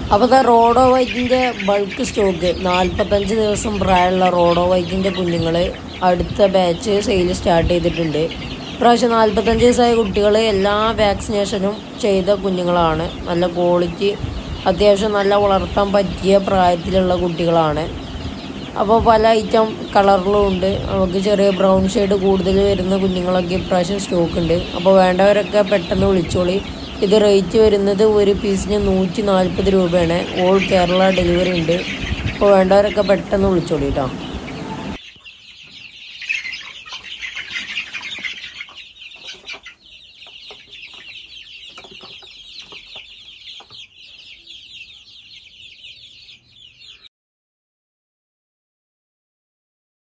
അപ്പോൾ ദാ റോഡോ വൈറ്റിൻ്റെ bulk stock നാൽപ്പത്തഞ്ച് ദിവസം പ്രായമുള്ള റോഡോ വൈറ്റിൻ്റെ കുഞ്ഞുങ്ങൾ അടുത്ത ബാച്ച് സെയിൽ സ്റ്റാർട്ട് ചെയ്തിട്ടുണ്ട് ഇപ്രാവശ്യം നാൽപ്പത്തഞ്ച് വയസ്സായ കുട്ടികൾ എല്ലാ വാക്സിനേഷനും ചെയ്ത കുഞ്ഞുങ്ങളാണ് നല്ല ക്വാളിറ്റി അത്യാവശ്യം നല്ല വളർത്താൻ പറ്റിയ പ്രായത്തിലുള്ള കുട്ടികളാണ് അപ്പോൾ പല ഐറ്റം കളറിലും ഉണ്ട് നമുക്ക് ചെറിയ ബ്രൗൺ ഷെയ്ഡ് കൂടുതൽ വരുന്ന കുഞ്ഞുങ്ങളൊക്കെ ഇപ്രാവശ്യം സ്റ്റോക്ക് ഉണ്ട് അപ്പോൾ വേണ്ടവരൊക്കെ പെട്ടെന്ന് വിളിച്ചോളി ഇത് റേറ്റ് വരുന്നത് ഒരു പീസിന് നൂറ്റി നാൽപ്പത് രൂപയാണ് ഓൾ കേരള ഡെലിവറി ഉണ്ട് അപ്പോൾ വേണ്ടവരൊക്കെ പെട്ടെന്ന് വിളിച്ചോളി കേട്ടോ